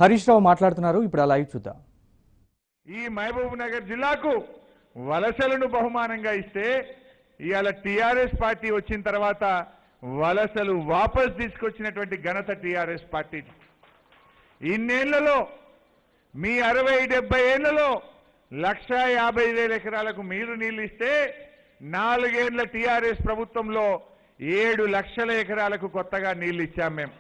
హరీష్ రావు మాట్లాడుతున్నారు ఇప్పుడు ఆ లైవ్ చూద్దాం ఈ మహబూబ్ నగర్ జిల్లాకు వలసలను బహుమానంగా ఇస్తే ఇవాళ టీఆర్ఎస్ పార్టీ వచ్చిన తర్వాత వలసలు వాపస్ తీసుకొచ్చినటువంటి ఘనత టీఆర్ఎస్ పార్టీ ఇన్నేళ్లలో మీ అరవై డెబ్బై ఏళ్లలో లక్ష యాభై వేల ఎకరాలకు మీరు నీళ్లు ఇస్తే నాలుగేళ్ల టీఆర్ఎస్ ప్రభుత్వంలో ఏడు లక్షల ఎకరాలకు కొత్తగా నీళ్లు ఇచ్చాం మేము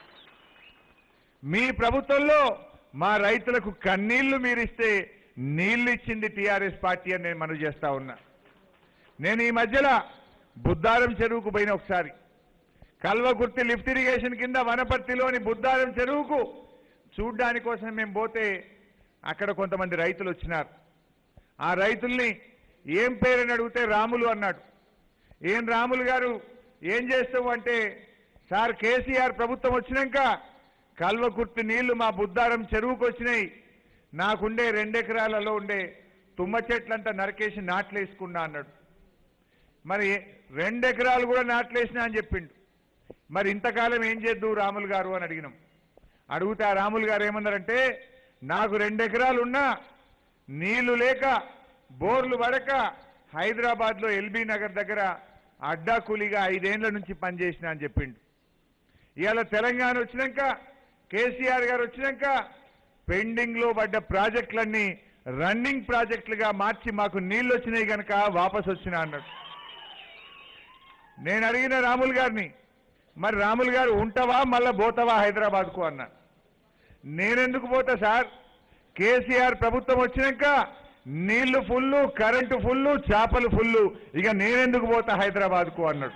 మీ ప్రభుత్వంలో మా రైతులకు కన్నీళ్లు మీరిస్తే నీళ్లు ఇచ్చింది టీఆర్ఎస్ పార్టీ అని నేను మనవి చేస్తా ఉన్నా నేను ఈ మధ్యలో బుద్దారం చెరువుకు పోయిన ఒకసారి కల్వకుర్తి లిఫ్ట్ ఇరిగేషన్ కింద వనపర్తిలోని బుద్దారం చెరువుకు చూడ్డాని కోసం మేము పోతే అక్కడ కొంతమంది రైతులు వచ్చినారు ఆ రైతుల్ని ఏం పేరని అడిగితే రాములు అన్నాడు ఏం రాములు గారు ఏం చేస్తావు అంటే సార్ కేసీఆర్ ప్రభుత్వం వచ్చినాక కల్వకుర్తి నీళ్లు మా బుద్దారం చెరువుకు వచ్చినాయి నాకుండే రెండెకరాలలో ఉండే తుమ్మ చెట్లంతా నరకేసి నాట్లేసుకున్నా అన్నాడు మరి రెండెకరాలు కూడా నాట్లేసినా అని చెప్పిండు మరి ఇంతకాలం ఏం చేద్దు రాములు గారు అని అడిగినాం అడిగితే ఆ రాములు గారు ఏమన్నారంటే నాకు రెండెకరాలు ఉన్నా నీళ్లు లేక బోర్లు పడక హైదరాబాద్లో ఎల్బీ నగర్ దగ్గర అడ్డా కూలీగా ఐదేండ్ల నుంచి పనిచేసిన అని చెప్పిండు ఇవాళ తెలంగాణ వచ్చినాక కేసీఆర్ గారు వచ్చినాక పెండింగ్ లో పడ్డ ప్రాజెక్టులన్నీ రన్నింగ్ ప్రాజెక్టులుగా మార్చి మాకు నీళ్లు వచ్చినాయి కనుక వాపస్ వచ్చినా అన్నాడు నేను అడిగిన రాములు గారిని మరి రాములు గారు ఉంటావా మళ్ళా పోతావా హైదరాబాద్కు అన్నా నేనెందుకు పోతా సార్ కేసీఆర్ ప్రభుత్వం వచ్చినాక నీళ్లు ఫుల్లు కరెంటు ఫుల్లు చేపలు ఫుల్లు ఇక నేనెందుకు పోతా హైదరాబాద్కు అన్నాడు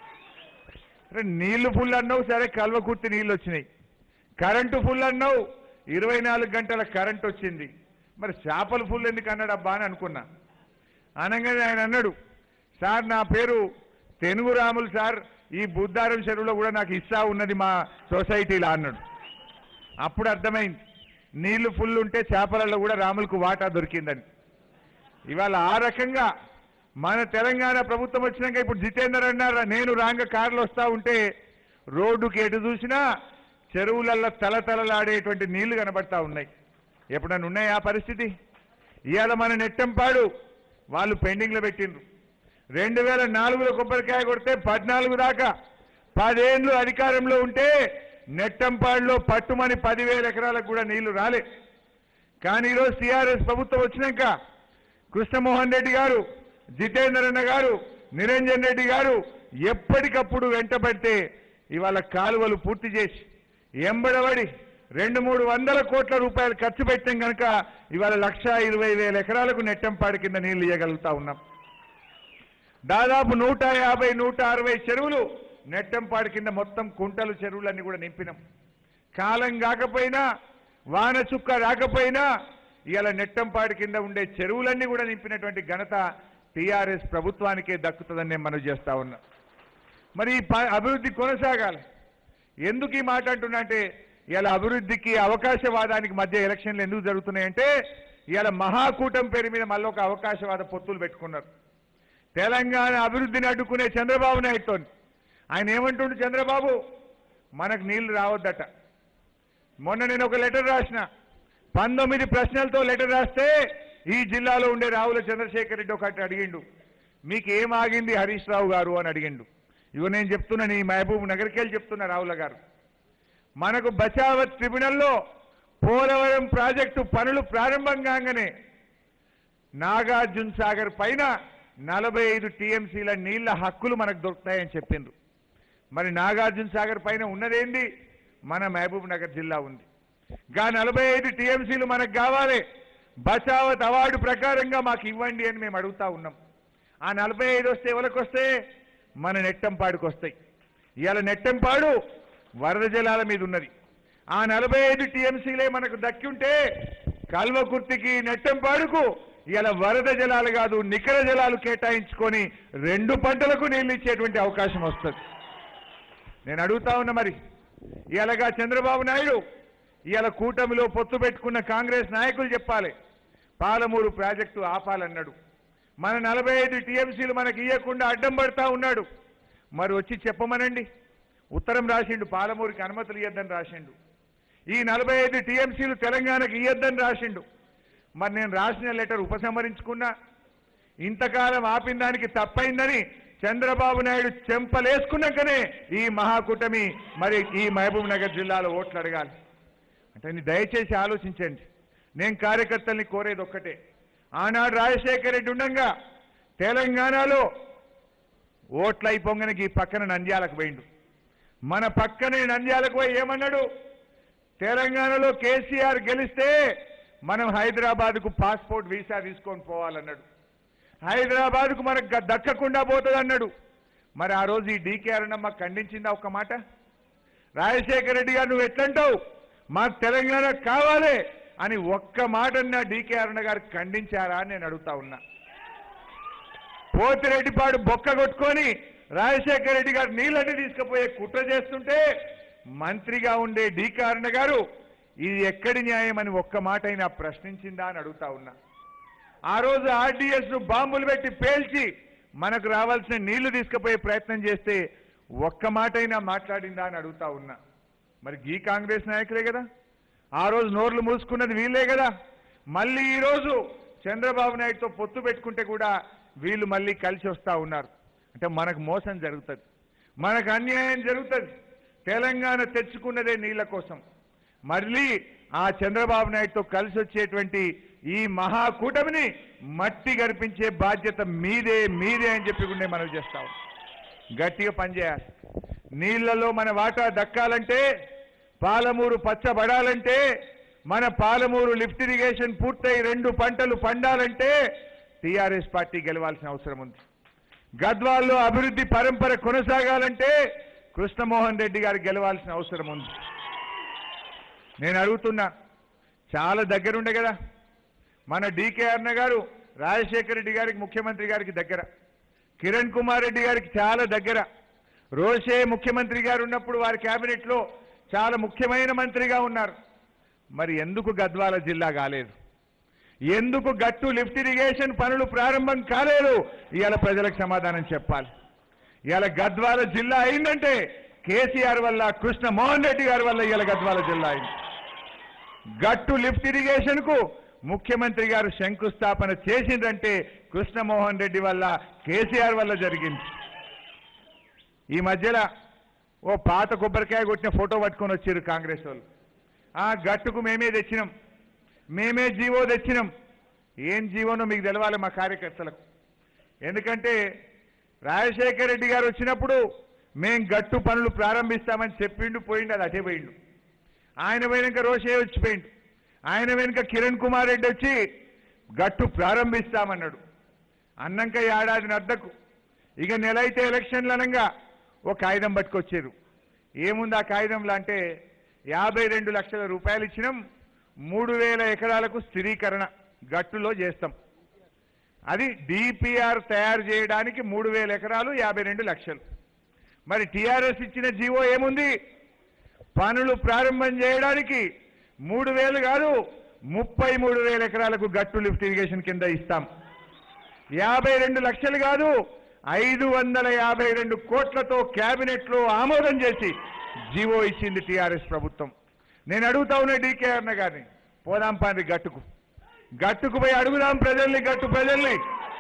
అరే నీళ్లు ఫుల్ అన్నావు సరే కల్వకుర్తి నీళ్ళు వచ్చినాయి కరెంటు ఫుల్ అన్నావు ఇరవై నాలుగు గంటల కరెంట్ వచ్చింది మరి చేపలు ఫుల్ ఎందుకు అన్నాడు అబ్బా అని అనుకున్నా అనగానే ఆయన అన్నాడు సార్ నా పేరు తెనుగు రాములు సార్ ఈ బుద్ధారం చెరువులో కూడా నాకు ఇస్తా ఉన్నది మా సొసైటీలో అన్నాడు అప్పుడు అర్థమైంది నీళ్లు ఫుల్ ఉంటే చేపలలో కూడా రాములకు వాటా దొరికిందని ఇవాళ ఆ రకంగా మన తెలంగాణ ప్రభుత్వం వచ్చినాక ఇప్పుడు జితేందర్ అన్నారు నేను రాంగ కార్లు వస్తా ఉంటే రోడ్డుకి ఎటు చూసినా చెరువులల్లో తలతలలాడేటువంటి నీళ్లు కనబడతా ఉన్నాయి ఎప్పుడన్నా ఉన్నాయా ఆ పరిస్థితి ఇవాళ మన నెట్టంపాడు వాళ్ళు పెండింగ్లో పెట్టిండ్రు రెండు వేల నాలుగులో కొబ్బరికాయ కొడితే పద్నాలుగు దాకా పదేండ్లు అధికారంలో ఉంటే నెట్టంపాడులో పట్టుమని పదివేల ఎకరాలకు కూడా నీళ్లు రాలే కానీ ఈరోజు టీఆర్ఎస్ ప్రభుత్వం వచ్చినాక కృష్ణమోహన్ రెడ్డి గారు జితేందర్ అన్న గారు నిరంజన్ రెడ్డి గారు ఎప్పటికప్పుడు వెంటబడితే ఇవాళ కాలువలు పూర్తి చేసి ఎంబడబడి రెండు మూడు వందల కోట్ల రూపాయలు ఖర్చు పెట్టాం కనుక ఇవాళ లక్ష ఇరవై వేల ఎకరాలకు నెట్టంపాడు కింద నీళ్లు ఇవ్వగలుగుతా ఉన్నాం దాదాపు నూట యాభై నూట అరవై చెరువులు నెట్టంపాడు కింద మొత్తం కుంటలు చెరువులన్నీ కూడా నింపినాం కాలం కాకపోయినా వాన చుక్క రాకపోయినా ఇవాళ నెట్టంపాడు కింద ఉండే చెరువులన్నీ కూడా నింపినటువంటి ఘనత టీఆర్ఎస్ ప్రభుత్వానికే దక్కుతుందని నేను మనవి చేస్తా ఉన్నా మరి ఈ ప- అభివృద్ధి కొనసాగాలి ఎందుకు ఈ మాట అంటున్నా అంటే ఇవాళ అభివృద్ధికి అవకాశవాదానికి మధ్య ఎలక్షన్లు ఎందుకు జరుగుతున్నాయంటే ఇవాళ మహాకూటం పేరు మీద మళ్ళీ ఒక అవకాశవాద పొత్తులు పెట్టుకున్నారు తెలంగాణ అభివృద్ధిని అడ్డుకునే చంద్రబాబు నాయుడుతో ఆయన ఏమంటుండు చంద్రబాబు మనకు నీళ్లు రావద్దట మొన్న నేను ఒక లెటర్ రాసిన పంతొమ్మిది ప్రశ్నలతో లెటర్ రాస్తే ఈ జిల్లాలో ఉండే రావుల చంద్రశేఖర్ రెడ్డి ఒకటి అడిగిండు మీకు ఏం ఆగింది హరీష్ రావు గారు అని అడిగిండు ఇగో నేను చెప్తున్నాను ఈ మహబూబ్ నగర్కి వెళ్ళి చెప్తున్నా రావుల గారు మనకు బచావత్ ట్రిబ్యునల్లో పోలవరం ప్రాజెక్టు పనులు ప్రారంభం కాగానే నాగార్జున సాగర్ పైన నలభై ఐదు టీఎంసీల నీళ్ల హక్కులు మనకు దొరుకుతాయని చెప్పిండ్రు మరి నాగార్జున సాగర్ పైన ఉన్నదేంది మన మహబూబ్ నగర్ జిల్లా ఉంది గా నలభై ఐదు టీఎంసీలు మనకు కావాలి బచావత్ అవార్డు ప్రకారంగా మాకు ఇవ్వండి అని మేము అడుగుతా ఉన్నాం ఆ నలభై ఐదు వస్తే ఎవరికి వస్తే మన నెట్టంపాడుకు వస్తాయి ఇవాళ నెట్టంపాడు వరద జలాల మీద ఉన్నది ఆ నలభై ఐదు టీఎంసీలే మనకు దక్కి ఉంటే కల్వకుర్తికి నెట్టంపాడుకు ఇలా వరద జలాలు కాదు నికర జలాలు కేటాయించుకొని రెండు పంటలకు నీళ్లు ఇచ్చేటువంటి అవకాశం వస్తుంది నేను అడుగుతా ఉన్నా మరి ఇలాగా చంద్రబాబు నాయుడు ఇవాళ కూటమిలో పొత్తు పెట్టుకున్న కాంగ్రెస్ నాయకులు చెప్పాలి పాలమూరు ప్రాజెక్టు ఆపాలన్నాడు మన నలభై ఐదు టీఎంసీలు మనకి ఇవ్వకుండా అడ్డం పడతా ఉన్నాడు మరి వచ్చి చెప్పమనండి ఉత్తరం రాసిండు పాలమూరుకి అనుమతులు ఇవ్వద్దని రాసిండు ఈ నలభై ఐదు టీఎంసీలు తెలంగాణకు ఇయ్యొద్దని రాసిండు మరి నేను రాసిన లెటర్ ఉపసంహరించుకున్నా ఇంతకాలం ఆపిన దానికి తప్పైందని చంద్రబాబు నాయుడు చెంపలేసుకున్నాకనే ఈ మహాకూటమి మరి ఈ మహబూబ్ నగర్ జిల్లాలో ఓట్లు అడగాలి అంటే నీ దయచేసి ఆలోచించండి నేను కార్యకర్తల్ని కోరేది ఒక్కటే ఆనాడు రాజశేఖర రెడ్డి ఉండంగా తెలంగాణలో ఓట్ల అయిపోగానే ఈ పక్కన నంద్యాలకు పోయిండు మన పక్కనే నంద్యాలకు పోయి ఏమన్నాడు తెలంగాణలో కేసీఆర్ గెలిస్తే మనం హైదరాబాద్కు పాస్పోర్ట్ వీసా తీసుకొని పోవాలన్నాడు హైదరాబాద్కు మనకు గ- దక్కకుండా పోతుంది అన్నాడు మరి ఆ రోజు ఈ డీకే అరుణమ్మ ఖండించిందా ఒక్క మాట రాజశేఖర రెడ్డి గారు నువ్వు ఎట్లంటావు మాకు తెలంగాణ కావాలి అని ఒక్క మాట నా డీకే అరుణ గారు ఖండించారా అని నేను అడుగుతా ఉన్నా పోతిరెడ్డిపాడు బొక్క కొట్టుకొని రాజశేఖర రెడ్డి గారు నీళ్ళని తీసుకుపోయే కుట్ర చేస్తుంటే మంత్రిగా ఉండే డీకే అరుణ గారు ఇది ఎక్కడి న్యాయం అని ఒక్క మాట అయినా ప్రశ్నించిందా అని అడుగుతా ఉన్నా ఆ రోజు ఆర్డీఎస్ ను బాంబులు పెట్టి పేల్చి మనకు రావాల్సిన నీళ్లు తీసుకుపోయే ప్రయత్నం చేస్తే ఒక్క మాట అయినా మాట్లాడిందా అని అడుగుతా ఉన్నా మరి గీ కాంగ్రెస్ నాయకులే కదా ఆ రోజు నోర్లు మూసుకున్నది వీళ్ళే కదా మళ్ళీ ఈ రోజు చంద్రబాబు నాయుడుతో పొత్తు పెట్టుకుంటే కూడా వీళ్ళు మళ్ళీ కలిసి వస్తా ఉన్నారు అంటే మనకు మోసం జరుగుతుంది మనకు అన్యాయం జరుగుతుంది తెలంగాణ తెచ్చుకున్నదే నీళ్ల కోసం మళ్ళీ ఆ చంద్రబాబు నాయుడుతో కలిసి వచ్చేటువంటి ఈ మహాకూటమిని మట్టి గర్పించే బాధ్యత మీదే మీదే అని చెప్పి కూడా మనం చేస్తాం గట్టిగా పనిచేయాలి నీళ్లలో మన వాటా దక్కాలంటే పాలమూరు పచ్చబడాలంటే మన పాలమూరు లిఫ్ట్ ఇరిగేషన్ పూర్తయి రెండు పంటలు పండాలంటే టీఆర్ఎస్ పార్టీ గెలవాల్సిన అవసరం ఉంది గద్వాల్లో అభివృద్ధి పరంపర కొనసాగాలంటే కృష్ణమోహన్ రెడ్డి గారు గెలవాల్సిన అవసరం ఉంది నేను అడుగుతున్నా చాలా దగ్గరుండే కదా మన డీకే అన్న గారు రాజశేఖర రెడ్డి గారికి ముఖ్యమంత్రి గారికి దగ్గర కిరణ్ కుమార్ రెడ్డి గారికి చాలా దగ్గర రోషే ముఖ్యమంత్రి గారు ఉన్నప్పుడు వారి కేబినెట్లో చాలా ముఖ్యమైన మంత్రిగా ఉన్నారు మరి ఎందుకు గద్వాల జిల్లా కాలేదు ఎందుకు గట్టు లిఫ్ట్ ఇరిగేషన్ పనులు ప్రారంభం కాలేదు ఇవాళ ప్రజలకు సమాధానం చెప్పాలి ఇవాళ గద్వాల జిల్లా అయిందంటే కేసీఆర్ వల్ల కృష్ణ మోహన్ రెడ్డి గారి వల్ల ఇవాళ గద్వాల జిల్లా అయింది గట్టు లిఫ్ట్ ఇరిగేషన్ కు ముఖ్యమంత్రి గారు శంకుస్థాపన చేసిందంటే కృష్ణమోహన్ రెడ్డి వల్ల కేసీఆర్ వల్ల జరిగింది ఈ మధ్యలో ఓ పాత కొబ్బరికాయ కొట్టిన ఫోటో పట్టుకొని వచ్చారు కాంగ్రెస్ వాళ్ళు ఆ గట్టుకు మేమే తెచ్చినాం మేమే జీవో తెచ్చినాం ఏం జీవోనో మీకు తెలవాలి మా కార్యకర్తలకు ఎందుకంటే రాజశేఖర రెడ్డి గారు వచ్చినప్పుడు మేం గట్టు పనులు ప్రారంభిస్తామని చెప్పిండు పోయిండు అది అటే పోయిండు ఆయన వెనుక రోషే వచ్చిపోయిండు ఆయన వెనుక కిరణ్ కుమార్ రెడ్డి వచ్చి గట్టు ప్రారంభిస్తామన్నాడు అన్నంక ఏడాది నద్దకు ఇక నెలైతే ఎలక్షన్లు అనగా ఒక కాగితం పట్టుకొచ్చారు ఏముంది ఆ కాగితంలో అంటే యాభై రెండు లక్షల రూపాయలు ఇచ్చినాం మూడు వేల ఎకరాలకు స్థిరీకరణ గట్టులో చేస్తాం అది డిపిఆర్ తయారు చేయడానికి మూడు వేల ఎకరాలు యాభై రెండు లక్షలు మరి టిఆర్ఎస్ ఇచ్చిన జీవో ఏముంది పనులు ప్రారంభం చేయడానికి మూడు వేలు కాదు ముప్పై మూడు వేల ఎకరాలకు గట్టు లిఫ్ట్ ఇరిగేషన్ కింద ఇస్తాం యాభై రెండు లక్షలు కాదు ఐదు వందల యాభై రెండు కోట్లతో క్యాబినెట్లో ఆమోదం చేసి జీవో ఇచ్చింది టీఆర్ఎస్ ప్రభుత్వం నేను అడుగుతా ఉన్నా డీకే అన్న గారిని పోదాం పాండి గట్టుకు గట్టుకు పోయి అడుగుదాం ప్రజల్ని గట్టు ప్రజల్ని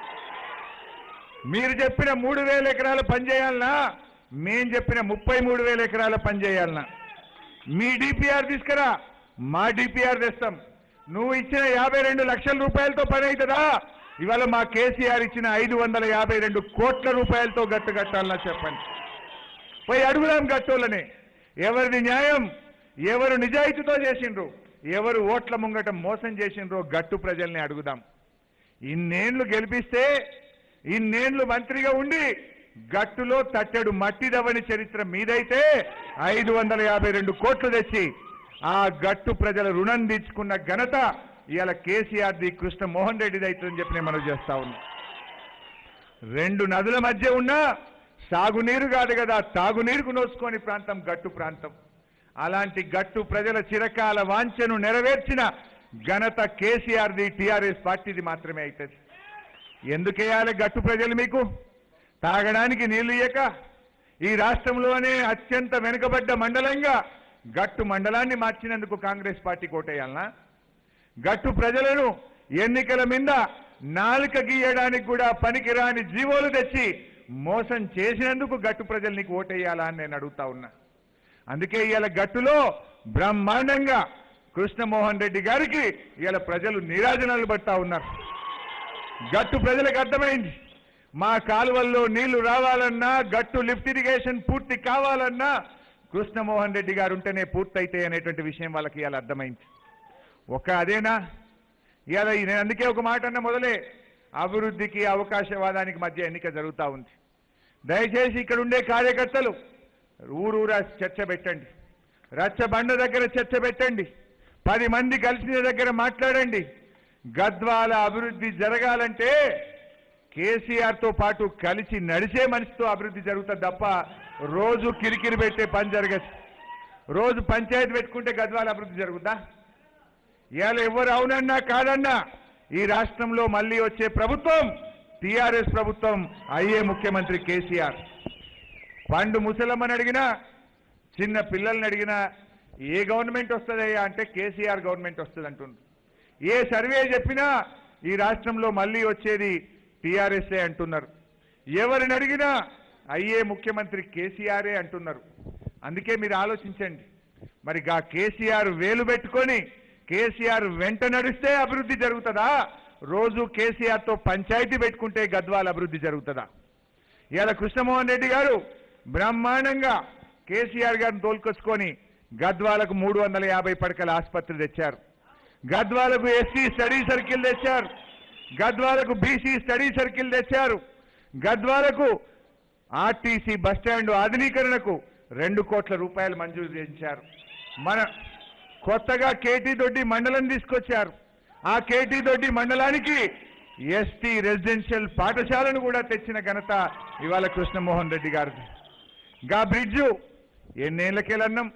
మీరు చెప్పిన మూడు వేల ఎకరాలు పనిచేయాలనా మేం చెప్పిన ముప్పై మూడు వేల ఎకరాల పనిచేయాలనా మీ డిపిఆర్ తీసుకురా మా డిపిఆర్ తెస్తాం నువ్వు ఇచ్చిన యాభై రెండు లక్షల రూపాయలతో పని అవుతుందా ఇవాళ మా కేసీఆర్ ఇచ్చిన ఐదు వందల యాభై రెండు కోట్ల రూపాయలతో గట్టు కట్టాలన్నా చెప్పండి పోయి అడుగుదాం గట్టోళ్ళని ఎవరిది న్యాయం ఎవరు నిజాయితీతో చేసిండ్రు ఎవరు ఓట్ల ముంగట మోసం చేసిండ్రో గట్టు ప్రజల్ని అడుగుదాం ఇన్నేళ్లు గెలిపిస్తే ఇన్నేళ్లు మంత్రిగా ఉండి గట్టులో తట్టెడు మట్టి దవ్వని చరిత్ర మీదైతే ఐదు వందల యాభై రెండు కోట్లు తెచ్చి ఆ గట్టు ప్రజల రుణం తీర్చుకున్న ఘనత ఇవాళ కేసీఆర్ ది కృష్ణ మోహన్ రెడ్డిది అవుతుందని చెప్పి నేను మనం చేస్తా ఉన్నా రెండు నదుల మధ్య ఉన్న సాగునీరు కాదు కదా తాగునీరుకు నోచుకోని ప్రాంతం గట్టు ప్రాంతం అలాంటి గట్టు ప్రజల చిరకాల వాంఛను నెరవేర్చిన ఘనత కేసీఆర్ది టీఆర్ఎస్ పార్టీది మాత్రమే అవుతుంది ఎందుకేయాలి గట్టు ప్రజలు మీకు తాగడానికి నీళ్లు ఇయ్యక ఈ రాష్ట్రంలోనే అత్యంత వెనుకబడ్డ మండలంగా గట్టు మండలాన్ని మార్చినందుకు కాంగ్రెస్ పార్టీ కోటేయాలనా గట్టు ప్రజలను ఎన్నికల మీద నాలుక గీయడానికి కూడా పనికిరాని జీవోలు తెచ్చి మోసం చేసినందుకు గట్టు ప్రజలు నీకు ఓటేయాలా అని నేను అడుగుతా ఉన్నా అందుకే ఇవాళ గట్టులో బ్రహ్మాండంగా కృష్ణమోహన్ రెడ్డి గారికి ఇవాళ ప్రజలు నీరాజనాలు పడతా ఉన్నారు గట్టు ప్రజలకు అర్థమైంది మా కాలువల్లో నీళ్లు రావాలన్నా గట్టు లిఫ్ట్ ఇరిగేషన్ పూర్తి కావాలన్నా కృష్ణమోహన్ రెడ్డి గారు ఉంటేనే పూర్తయితాయి అనేటువంటి విషయం వాళ్ళకి ఇవాళ అర్థమైంది ఒక అదేనా ఇవాళ ఈ- నేను అందుకే ఒక మాట అన్న మొదలే అభివృద్ధికి అవకాశవాదానికి మధ్య ఎన్నిక జరుగుతూ ఉంది దయచేసి ఇక్కడ ఉండే కార్యకర్తలు ఊరూరా చర్చ పెట్టండి రచ్చబండ దగ్గర చర్చ పెట్టండి పది మంది కలిసిన దగ్గర మాట్లాడండి గద్వాల అభివృద్ధి జరగాలంటే కేసీఆర్ తో పాటు కలిసి నడిచే మనిషితో అభివృద్ధి జరుగుతుంది తప్ప రోజు కిరికిరి పెట్టే పని జరగదు రోజు పంచాయతీ పెట్టుకుంటే గద్వాల అభివృద్ధి జరుగుద్దా ఇవాళ ఎవరు అవునన్నా కాదన్నా ఈ రాష్ట్రంలో మళ్ళీ వచ్చే ప్రభుత్వం టిఆర్ఎస్ ప్రభుత్వం అయ్యే ముఖ్యమంత్రి కేసీఆర్ పండు ముసలమ్మని అడిగినా చిన్న పిల్లల్ని అడిగినా ఏ గవర్నమెంట్ వస్తుందయ్యా అంటే కేసీఆర్ గవర్నమెంట్ వస్తుంది అంటుంది ఏ సర్వే చెప్పినా ఈ రాష్ట్రంలో మళ్ళీ వచ్చేది టీఆర్ఎస్ఏ అంటున్నారు ఎవరిని అడిగినా అయ్యే ముఖ్యమంత్రి కేసీఆరే అంటున్నారు అందుకే మీరు ఆలోచించండి మరి గా కేసీఆర్ వేలు పెట్టుకొని కేసీఆర్ వెంట నడిస్తే అభివృద్ధి జరుగుతుందా రోజు కేసీఆర్ తో పంచాయతీ పెట్టుకుంటే గద్వాల అభివృద్ధి జరుగుతుందా ఇవాళ కృష్ణమోహన్ రెడ్డి గారు బ్రహ్మాండంగా కేసీఆర్ గారిని తోలుకొచ్చుకొని గద్వాలకు మూడు వందల యాభై పడకల ఆసుపత్రి తెచ్చారు గద్వాలకు ఎస్సీ స్టడీ సర్కిల్ తెచ్చారు గద్వాలకు బీసీ స్టడీ సర్కిల్ తెచ్చారు గద్వాలకు ఆర్టీసీ బస్టాండ్ ఆధునీకరణకు రెండు కోట్ల రూపాయలు మంజూరు చేయించారు మన కొత్తగా కేటీ దొడ్డి మండలం తీసుకొచ్చారు ఆ కేటీ దొడ్డి మండలానికి ఎస్టీ రెసిడెన్షియల్ పాఠశాలను కూడా తెచ్చిన ఘనత ఇవాళ కృష్ణమోహన్ రెడ్డి గారిది గా బ్రిడ్జు ఎన్నేళ్ళకెళ్ళన్నాం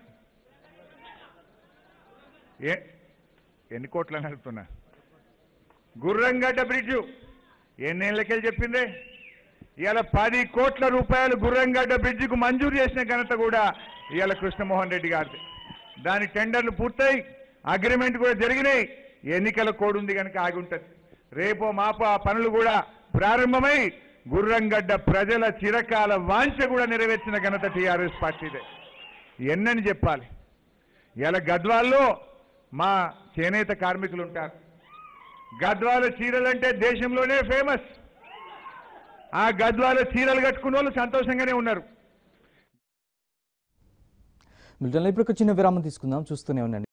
ఏ ఎన్ని కోట్లు అని అడుగుతున్నా గుర్రంగడ్డ బ్రిడ్జు ఎన్నేళ్ళకెళ్ళి చెప్పిందే ఇవాళ పది కోట్ల రూపాయలు గుర్రంగడ్డ బ్రిడ్జికు మంజూరు చేసిన ఘనత కూడా ఇవాళ కృష్ణమోహన్ రెడ్డి గారిది దాని టెండర్లు పూర్తయి అగ్రిమెంట్ కూడా జరిగినాయి ఎన్నికల కోడ్ ఉంది కనుక ఆగి ఉంటుంది రేపో మాపో ఆ పనులు కూడా ప్రారంభమై గుర్రంగడ్డ ప్రజల చిరకాల వాంఛ కూడా నెరవేర్చిన ఘనత టీఆర్ఎస్ పార్టీదే ఎన్నని చెప్పాలి ఇలా గద్వాల్లో మా చేనేత కార్మికులు ఉంటారు గద్వాల చీరలంటే దేశంలోనే ఫేమస్ ఆ గద్వాల చీరలు కట్టుకున్న వాళ్ళు సంతోషంగానే ఉన్నారు మిల్టన్లో ఇప్పుడు ఒక చిన్న విరామం తీసుకుందాం చూస్తూనే ఉండండి